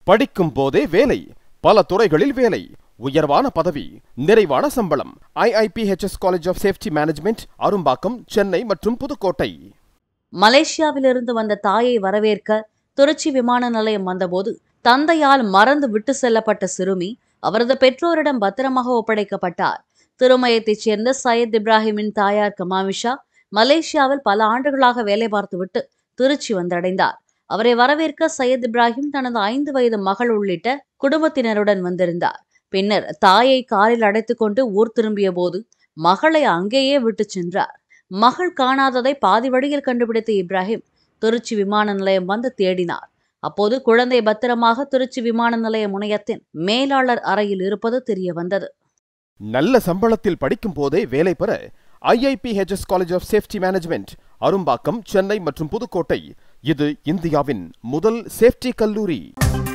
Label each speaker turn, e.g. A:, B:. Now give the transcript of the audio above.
A: படிக்கும் போதே வேலை பல துறைகளில் வேலை உயர்வான பதவி நிறைவான சம்பளம் IIPHS college of safety management Arumbakkam Chennai மற்றும் புதுக்கோட்டை
B: மலேசியாவிலிருந்து வந்த தாயை வரவேற்க திருச்சி விமான நிலையம் வந்தபோது தந்தையால் மறந்து விட்டு செல்லப்பட்ட சிறுமி அவரது பெற்றோரிடம் பத்திரமாக ஒப்படைக்கப்பட்டார் திருமயத்தைச் சேர்ந்த சையத் இப்ராஹிமின் தாயார் கமாமிஷா மலேசியாவில் பல ஆண்டுகளாக வேலை பார்த்துவிட்டு திருச்சி வந்தடைந்தார் அவரை வரவேற்க சையத் இப்ராஹிம் தனது ஐந்து வயது மகள் உள்ளிட்ட குடும்பத்தினருடன் வந்திருந்தார் பின்னர் தாயை காரில் அடைத்துக்கொண்டு ஊர் திரும்பிய போது மகளை அங்கேயே விட்டுச் சென்றார் மகள் காணாததை பாதி வழியில் கண்டுபிடித்த இப்ராஹிம் திருச்சி விமான நிலையம் வந்து தேடினார் அப்போது குழந்தை பத்திரமாக திருச்சி விமான நிலைய முனையத்தின் மேலாளர் அறையில் இருப்பது தெரிய வந்தது
A: நல்ல சம்பளத்தில் படிக்கும் போதே வேலை பெற IIPHS college of safety management Arumbakkam Chennai மற்றும் புதுக்கோட்டை இது இந்தியாவின் முதல் சேஃப்டி கல்லூரி